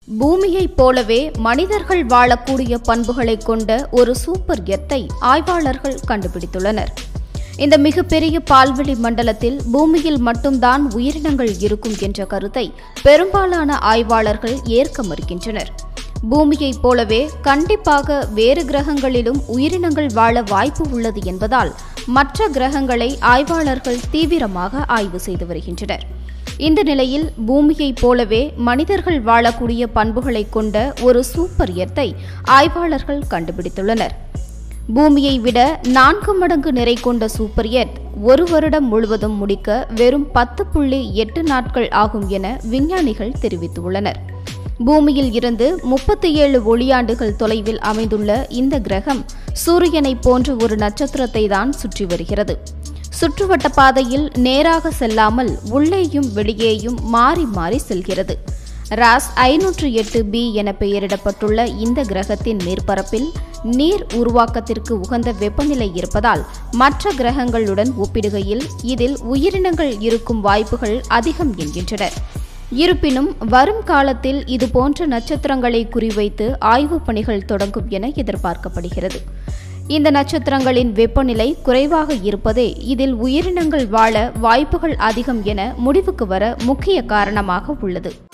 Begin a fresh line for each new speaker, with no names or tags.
பூமியைப் போலவே மனிதர்கள் வாழக்கூடிய பண்புகளைக் கொண்ட ஒரு சூப்பர் எர்த்தை ஆய்வாளர்கள் கண்டுபிடித்துள்ளனர் இந்த மிகப்பெரிய பால்வெளி மண்டலத்தில் பூமியில் மட்டும்தான் உயிரினங்கள் இருக்கும் என்ற கருத்தை பெரும்பாலான ஆய்வாளர்கள் ஏற்க மறுக்கின்றனர் பூமியைப் போலவே கண்டிப்பாக வேறு கிரகங்களிலும் உயிரினங்கள் வாழ வாய்ப்பு உள்ளது என்பதால் மற்ற கிரகங்களை ஆய்வாளர்கள் தீவிரமாக ஆய்வு செய்து வருகின்றனர் இந்த நிலையில் பூமியைப் போலவே மனிதர்கள் வாழக்கூடிய பண்புகளைக் கொண்ட ஒரு சூப்பர் எர்த்தை ஆய்வாளர்கள் கண்டுபிடித்துள்ளனர் பூமியை விட நான்கு மடங்கு நிறை கொண்ட சூப்பர் எர்த் ஒரு வருடம் முழுவதும் முடிக்க வெறும் பத்து புள்ளி எட்டு நாட்கள் ஆகும் என விஞ்ஞானிகள் தெரிவித்துள்ளனர் பூமியில் இருந்து முப்பத்தி ஏழு ஒளியாண்டுகள் தொலைவில் அமைந்துள்ள இந்த கிரகம் சூரியனைப் போன்ற ஒரு நட்சத்திரத்தை தான் சுற்றி வருகிறது சுற்றுவட்ட பாதையில் நேராக செல்லாமல் உள்ளேயும் வெளியேயும் மாறி மாறி செல்கிறது ராஸ் ஐநூற்று எட்டு பி என பெயரிடப்பட்டுள்ள இந்த கிரகத்தின் மேற்பரப்பில் நீர் உருவாக்கத்திற்கு உகந்த வெப்பநிலை இருப்பதால் மற்ற கிரகங்களுடன் ஒப்பிடுகையில் இதில் உயிரினங்கள் இருக்கும் வாய்ப்புகள் அதிகம் என்கின்றனர் இருப்பினும் வரும் காலத்தில் இதுபோன்ற நட்சத்திரங்களை குறிவைத்து ஆய்வுப் பணிகள் தொடங்கும் என எதிர்பார்க்கப்படுகிறது இந்த நட்சத்திரங்களின் வெப்பநிலை குறைவாக இருப்பதே இதில் உயிரினங்கள் வாழ வாய்ப்புகள் அதிகம் என முடிவுக்கு வர முக்கிய காரணமாக உள்ளது